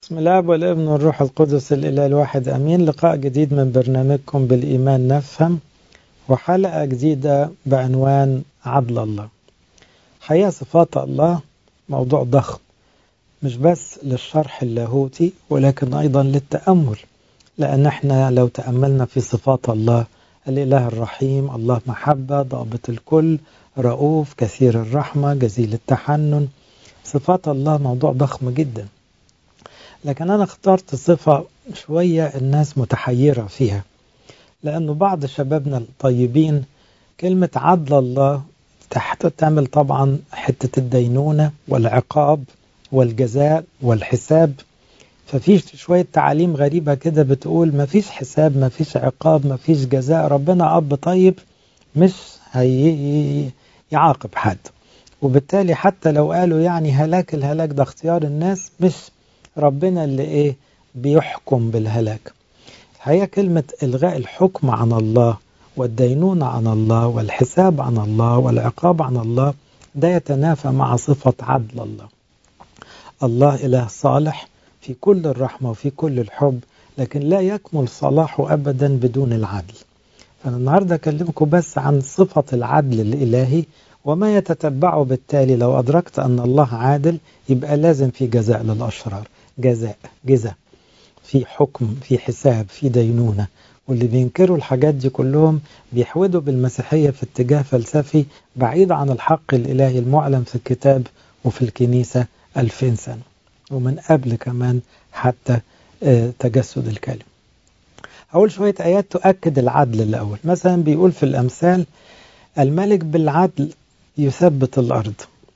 بسم الله والابن والروح القدس الإله الواحد أمين لقاء جديد من برنامجكم بالإيمان نفهم وحلقة جديدة بعنوان عدل الله حقيقة صفات الله موضوع ضخم مش بس للشرح اللاهوتي ولكن أيضا للتأمل لأن احنا لو تأملنا في صفات الله الإله الرحيم الله محبة ضابط الكل رؤوف كثير الرحمة جزيل التحنن صفات الله موضوع ضخم جدا لكن أنا اخترت صفة شوية الناس متحيرة فيها لأنه بعض شبابنا الطيبين كلمة عدل الله تحت تعمل طبعا حتة الدينونة والعقاب والجزاء والحساب ففي شوية تعاليم غريبة كده بتقول ما فيش حساب ما فيش عقاب ما فيش جزاء ربنا أب طيب مش هي يعاقب حد وبالتالي حتى لو قالوا يعني هلاك الهلاك ده اختيار الناس مش ربنا اللي ايه بيحكم بالهلاك هي كلمة إلغاء الحكم عن الله والدينونة عن الله والحساب عن الله والعقاب عن الله ده يتنافى مع صفة عدل الله الله إله صالح في كل الرحمة وفي كل الحب لكن لا يكمل صلاحه أبدا بدون العدل فأنا النهاردة أكلمكم بس عن صفة العدل الإلهي وما يتتبعه بالتالي لو أدركت أن الله عادل يبقى لازم في جزاء للأشرار جزاء جزاء في حكم في حساب في دينونة واللي بينكروا الحاجات دي كلهم بيحودوا بالمسيحية في اتجاه فلسفي بعيد عن الحق الإلهي المعلن في الكتاب وفي الكنيسة ألفين سنة ومن قبل كمان حتى تجسد الكلم أول شوية آيات تؤكد العدل الأول مثلا بيقول في الأمثال الملك بالعدل يثبت الأرض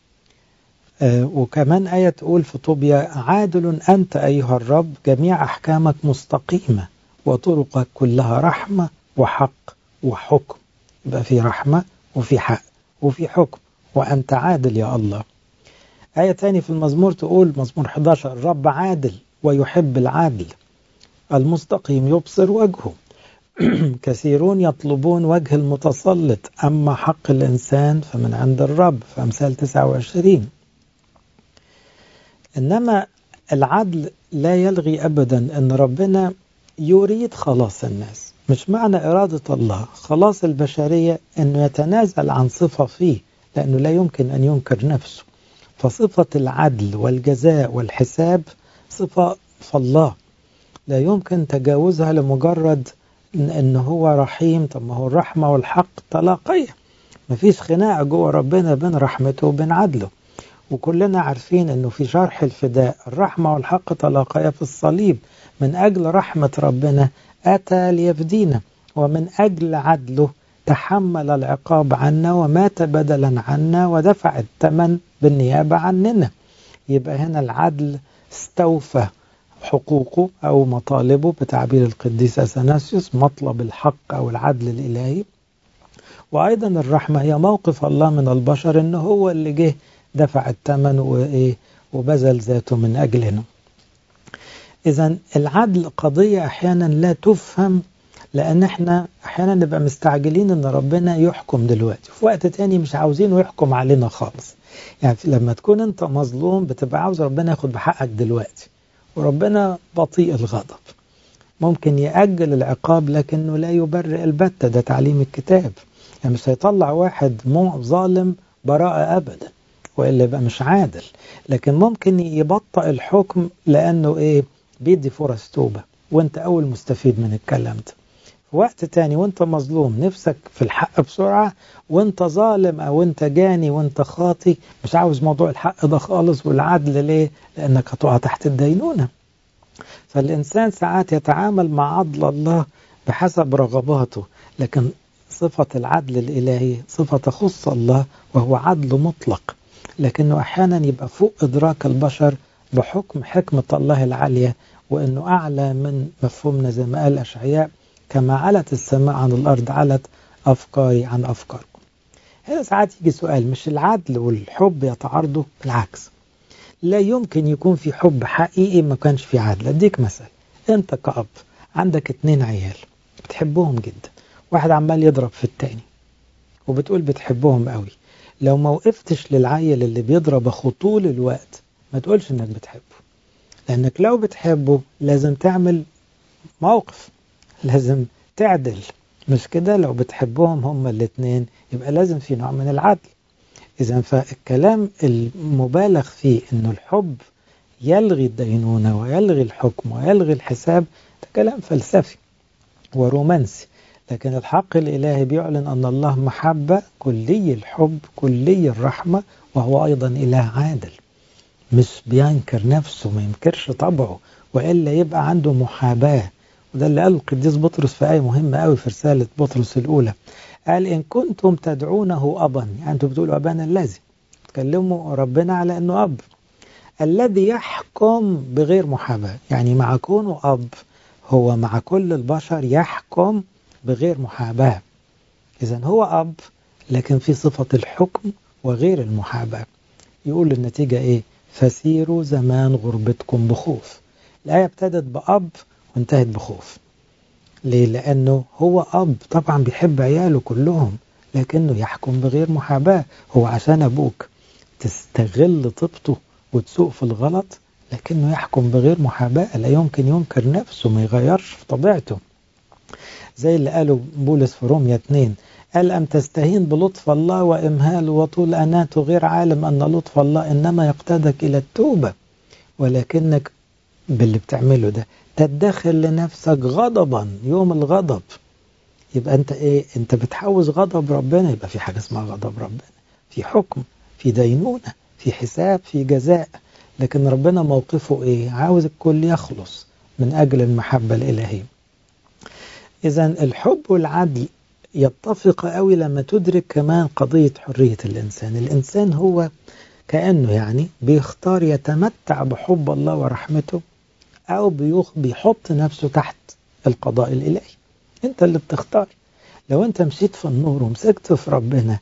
وكمان آية تقول في طوبيا عادل أنت أيها الرب جميع أحكامك مستقيمة وطرقك كلها رحمة وحق وحكم يبقى في رحمة وفي حق وفي حكم وأنت عادل يا الله آية تاني في المزمور تقول مزمور 11 الرب عادل ويحب العدل المستقيم يبصر وجهه كثيرون يطلبون وجه المتسلط أما حق الإنسان فمن عند الرب في أمثال 29 إنما العدل لا يلغي أبدا أن ربنا يريد خلاص الناس مش معنى إرادة الله خلاص البشرية أنه يتنازل عن صفة فيه لأنه لا يمكن أن ينكر نفسه فصفة العدل والجزاء والحساب صفة فالله لا يمكن تجاوزها لمجرد ان هو رحيم طب ما هو الرحمة والحق طلاقية مفيش خناقة جوه ربنا بين رحمته وبين عدله وكلنا عارفين انه في شرح الفداء الرحمة والحق طلاقية في الصليب من اجل رحمة ربنا اتى ليفدينا ومن اجل عدله تحمل العقاب عنا ومات بدلا عنا ودفع الثمن بالنيابة عننا يبقى هنا العدل استوفى حقوقه أو مطالبه بتعبير القديس أثناسيوس مطلب الحق أو العدل الإلهي وأيضا الرحمة هي موقف الله من البشر إن هو اللي جه دفع الثمن وإيه وبذل ذاته من أجلنا إذا العدل قضية أحيانا لا تفهم لأن احنا أحيانا نبقى مستعجلين إن ربنا يحكم دلوقتي في وقت تاني مش عاوزينه يحكم علينا خالص يعني لما تكون أنت مظلوم بتبقى عاوز ربنا ياخد بحقك دلوقتي وربنا بطيء الغضب ممكن يأجل العقاب لكنه لا يبرئ البتة ده تعليم الكتاب يعني مش هيطلع واحد مو ظالم براءة أبدا وإلا يبقى مش عادل لكن ممكن يبطئ الحكم لأنه إيه بيدي فرص توبة وانت أول مستفيد من الكلام ده في وقت تاني وانت مظلوم نفسك في الحق بسرعة وانت ظالم او انت جاني وانت خاطي مش عاوز موضوع الحق ده خالص والعدل ليه لانك هتقع تحت الدينونة فالانسان ساعات يتعامل مع عدل الله بحسب رغباته لكن صفة العدل الالهي صفة تخص الله وهو عدل مطلق لكنه احيانا يبقى فوق ادراك البشر بحكم حكمة الله العالية وانه اعلى من مفهومنا زي ما قال اشعياء كما علت السماء عن الأرض علت أفكاري عن أفكاركم هنا ساعات يجي سؤال مش العدل والحب يتعارضوا بالعكس لا يمكن يكون في حب حقيقي ما كانش في عدل أديك مثل أنت كأب عندك اتنين عيال بتحبهم جدا واحد عمال يضرب في التاني وبتقول بتحبهم قوي لو ما وقفتش للعيل اللي بيضرب أخوه طول الوقت ما تقولش إنك بتحبه لأنك لو بتحبه لازم تعمل موقف لازم تعدل مش كده لو بتحبهم هما الاثنين يبقى لازم في نوع من العدل إذا فالكلام المبالغ فيه إنه الحب يلغي الدينونة ويلغي الحكم ويلغي الحساب ده كلام فلسفي ورومانسي لكن الحق الإلهي بيعلن أن الله محبة كلي الحب كلي الرحمة وهو أيضا إله عادل مش بينكر نفسه ما ينكرش طبعه وإلا يبقى عنده محاباة وده اللي قاله القديس بطرس في آية مهمة قوي في رسالة بطرس الأولى قال إن كنتم تدعونه أبا يعني أنتم بتقولوا أبانا الذي تكلموا ربنا على أنه أب الذي يحكم بغير محاباة يعني مع كونه أب هو مع كل البشر يحكم بغير محاباة إذا هو أب لكن في صفة الحكم وغير المحاباة يقول النتيجة إيه فسيروا زمان غربتكم بخوف الآية ابتدت بأب وانتهت بخوف ليه؟ لأنه هو أب طبعا بيحب عياله كلهم لكنه يحكم بغير محاباة هو عشان أبوك تستغل طيبته وتسوق في الغلط لكنه يحكم بغير محاباة لا يمكن ينكر نفسه ما يغيرش في طبيعته زي اللي قاله بولس في روميا 2 قال أم تستهين بلطف الله وإمهاله وطول أناته غير عالم أن لطف الله إنما يقتدك إلى التوبة ولكنك باللي بتعمله ده تدخل لنفسك غضبا يوم الغضب يبقى انت ايه انت بتحوز غضب ربنا يبقى في حاجه اسمها غضب ربنا في حكم في دينونه في حساب في جزاء لكن ربنا موقفه ايه عاوز الكل يخلص من اجل المحبه الالهيه اذا الحب والعدل يتفق قوي لما تدرك كمان قضيه حريه الانسان الانسان هو كانه يعني بيختار يتمتع بحب الله ورحمته أو بيحط نفسه تحت القضاء الإلهي أنت اللي بتختار لو أنت مشيت في النور ومسكت في ربنا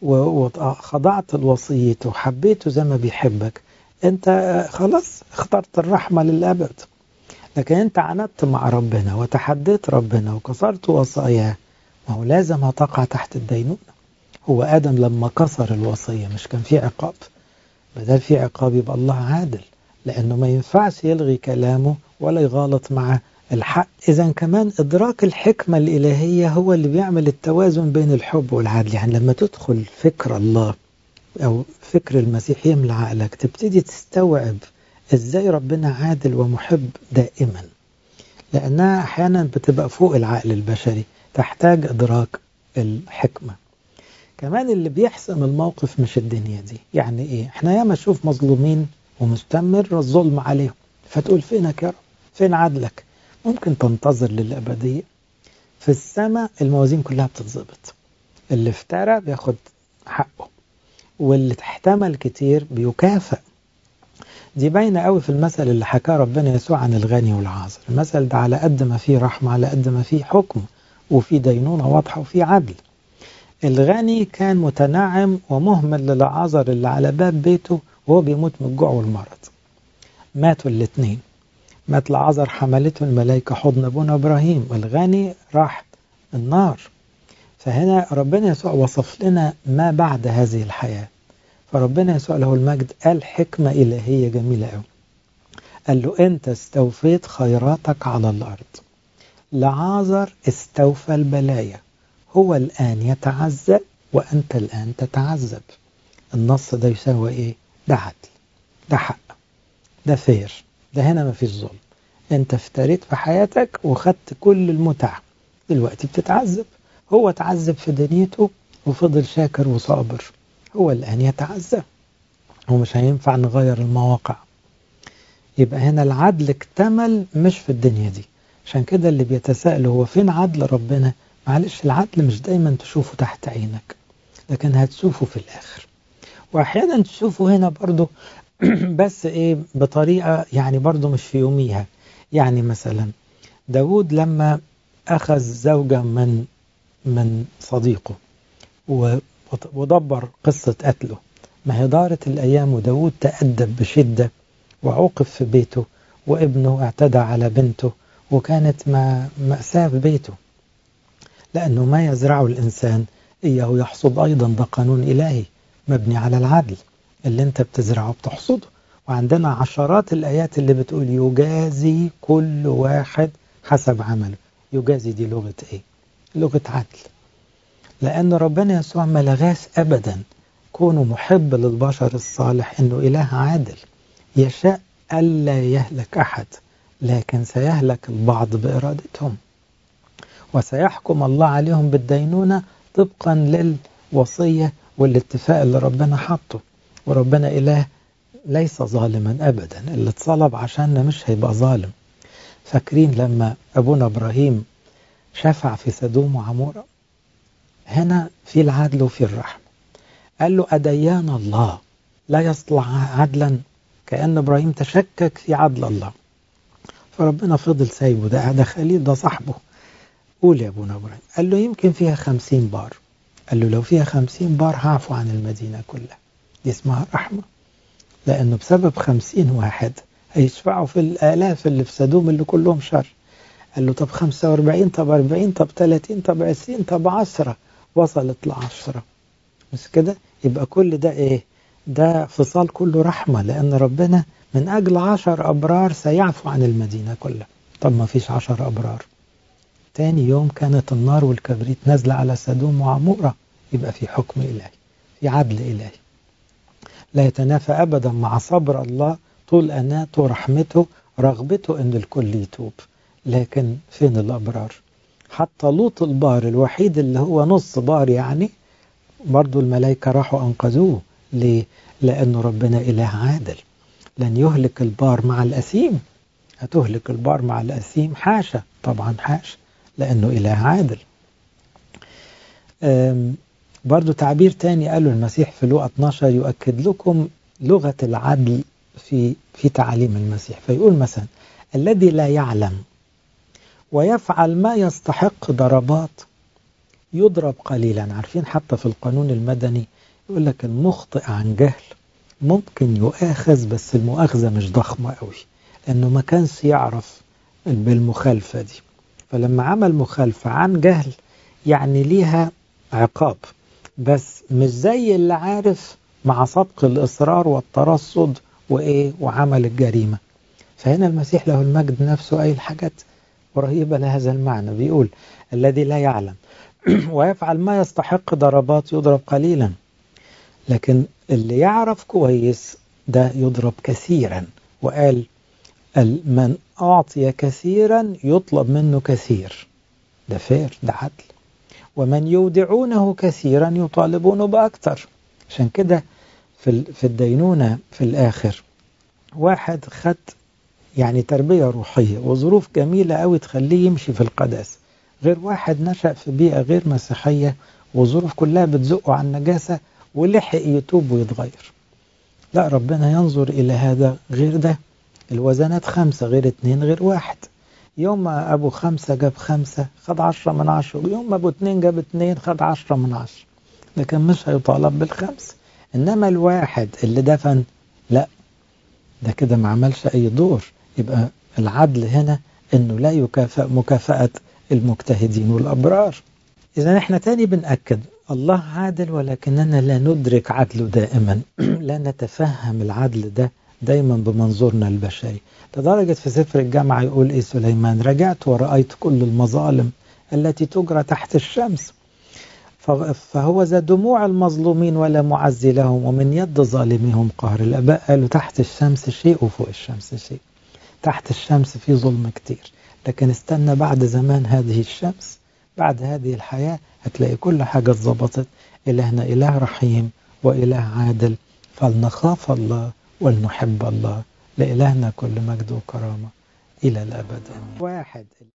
وخضعت لوصيته وحبيته زي ما بيحبك أنت خلاص اخترت الرحمة للأبد لكن أنت عاندت مع ربنا وتحديت ربنا وكسرت وصاياه ما هو لازم هتقع تحت الدينونة هو آدم لما كسر الوصية مش كان في عقاب بدل في عقاب يبقى الله عادل لأنه ما ينفعش يلغي كلامه ولا يغالط مع الحق إذا كمان إدراك الحكمة الإلهية هو اللي بيعمل التوازن بين الحب والعدل يعني لما تدخل فكر الله أو فكر المسيح يملى عقلك تبتدي تستوعب إزاي ربنا عادل ومحب دائما لأنها أحيانا بتبقى فوق العقل البشري تحتاج إدراك الحكمة كمان اللي بيحسم الموقف مش الدنيا دي يعني إيه إحنا ياما نشوف مظلومين ومستمر الظلم عليهم فتقول فينك يا رب فين عدلك ممكن تنتظر للأبدية في السماء الموازين كلها بتتظبط اللي افترى بياخد حقه واللي احتمل كتير بيكافئ دي باينة قوي في المثل اللي حكاه ربنا يسوع عن الغني والعازر المثل ده على قد ما فيه رحمة على قد ما فيه حكم وفي دينونة واضحة وفي عدل الغني كان متنعم ومهمل للعازر اللي على باب بيته وهو بيموت من الجوع والمرض ماتوا الاثنين مات العذر حملته الملائكة حضن أبونا إبراهيم والغني راح النار فهنا ربنا يسوع وصف لنا ما بعد هذه الحياة فربنا يسوع له المجد قال حكمة إلهية جميلة قوي قال له أنت استوفيت خيراتك على الأرض لعازر استوفى البلايا هو الآن يتعذب وأنت الآن تتعذب النص ده يساوي إيه؟ ده عدل ده حق ده فير ده هنا ما فيش ظلم انت افتريت في حياتك وخدت كل المتع دلوقتي بتتعذب هو تعذب في دنيته وفضل شاكر وصابر هو الآن يتعذب ومش هينفع نغير المواقع يبقى هنا العدل اكتمل مش في الدنيا دي عشان كده اللي بيتساءل هو فين عدل ربنا معلش العدل مش دايما تشوفه تحت عينك لكن هتشوفه في الآخر واحيانا تشوفه هنا برضو بس ايه بطريقة يعني برضو مش في يوميها يعني مثلا داود لما أخذ زوجة من من صديقه ودبر قصة قتله ما هي دارت الأيام وداود تأدب بشدة وعوقب في بيته وابنه اعتدى على بنته وكانت ما مأساة في بيته لأنه ما يزرعه الإنسان إياه يحصد أيضا ده قانون إلهي مبني على العدل اللي انت بتزرعه بتحصده وعندنا عشرات الآيات اللي بتقول يجازي كل واحد حسب عمله يجازي دي لغة إيه؟ لغة عدل لأن ربنا يسوع ما لغاش أبدا كونه محب للبشر الصالح إنه إله عادل يشاء ألا يهلك أحد لكن سيهلك البعض بإرادتهم وسيحكم الله عليهم بالدينونة طبقا للوصية والاتفاق اللي ربنا حطه وربنا إله ليس ظالما أبدا اللي اتصلب عشاننا مش هيبقى ظالم فاكرين لما أبونا إبراهيم شفع في سدوم وعمورة هنا في العدل وفي الرحمة قال له أديان الله لا يصلح عدلا كأن إبراهيم تشكك في عدل الله فربنا فضل سايبه ده ده خليل ده صاحبه قول يا أبونا إبراهيم قال له يمكن فيها خمسين بار قال له لو فيها خمسين بار هعفو عن المدينة كلها دي اسمها رحمة لأنه بسبب خمسين واحد هيشفعوا في الآلاف اللي في سدوم اللي كلهم شر قال له طب 45 طب 40 طب 30 طب 20 طب 10 وصلت ل 10 مش كده يبقى كل ده ايه ده فصال كله رحمة لأن ربنا من أجل عشر أبرار سيعفو عن المدينة كلها طب ما فيش عشر أبرار تاني يوم كانت النار والكبريت نازلة على سدوم وعمورة يبقى في حكم إلهي في عدل إلهي لا يتنافى أبدا مع صبر الله طول أناته ورحمته رغبته أن الكل يتوب لكن فين الأبرار حتى لوط البار الوحيد اللي هو نص بار يعني برضو الملائكة راحوا أنقذوه ليه؟ لأنه ربنا إله عادل لن يهلك البار مع الأثيم هتهلك البار مع الأثيم حاشا طبعا حاشا لأنه إله عادل برضو تعبير تاني قاله المسيح في لوقا 12 يؤكد لكم لغة العدل في في تعاليم المسيح فيقول مثلا الذي لا يعلم ويفعل ما يستحق ضربات يضرب قليلا عارفين حتى في القانون المدني يقول لك المخطئ عن جهل ممكن يؤاخذ بس المؤاخذة مش ضخمة قوي لأنه ما كانش يعرف بالمخالفة دي فلما عمل مخالفة عن جهل يعني ليها عقاب بس مش زي اللي عارف مع سبق الإصرار والترصد وإيه وعمل الجريمة فهنا المسيح له المجد نفسه أي الحاجات رهيبة لهذا المعنى بيقول الذي لا يعلم ويفعل ما يستحق ضربات يضرب قليلا لكن اللي يعرف كويس ده يضرب كثيرا وقال من أعطي كثيرا يطلب منه كثير ده فير ده عدل ومن يودعونه كثيرا يطالبونه بأكثر عشان كده في في الدينونة في الآخر واحد خد يعني تربية روحية وظروف جميلة قوي تخليه يمشي في القداسة غير واحد نشأ في بيئة غير مسيحية وظروف كلها بتزقه عن النجاسة ولحق يتوب ويتغير لا ربنا ينظر إلى هذا غير ده الوزنات خمسة غير اتنين غير واحد يوم ما أبو خمسة جاب خمسة خد عشرة من عشرة يوم ما أبو اتنين جاب اتنين خد عشرة من عشرة لكن مش هيطالب بالخمس إنما الواحد اللي دفن لا ده كده ما عملش أي دور يبقى العدل هنا إنه لا يكافئ مكافأة المجتهدين والأبرار إذا إحنا تاني بنأكد الله عادل ولكننا لا ندرك عدله دائما لا نتفهم العدل ده دايما بمنظورنا البشري لدرجة في سفر الجامعة يقول إيه سليمان رجعت ورأيت كل المظالم التي تجرى تحت الشمس فهو ذا دموع المظلومين ولا معزي لهم ومن يد ظالمهم قهر الآباء قالوا تحت الشمس شيء وفوق الشمس شيء تحت الشمس في ظلم كتير لكن استنى بعد زمان هذه الشمس بعد هذه الحياة هتلاقي كل حاجة اتظبطت إلهنا إله رحيم وإله عادل فلنخاف الله ولنحب الله لإلهنا كل مجد وكرامة إلى الأبد واحد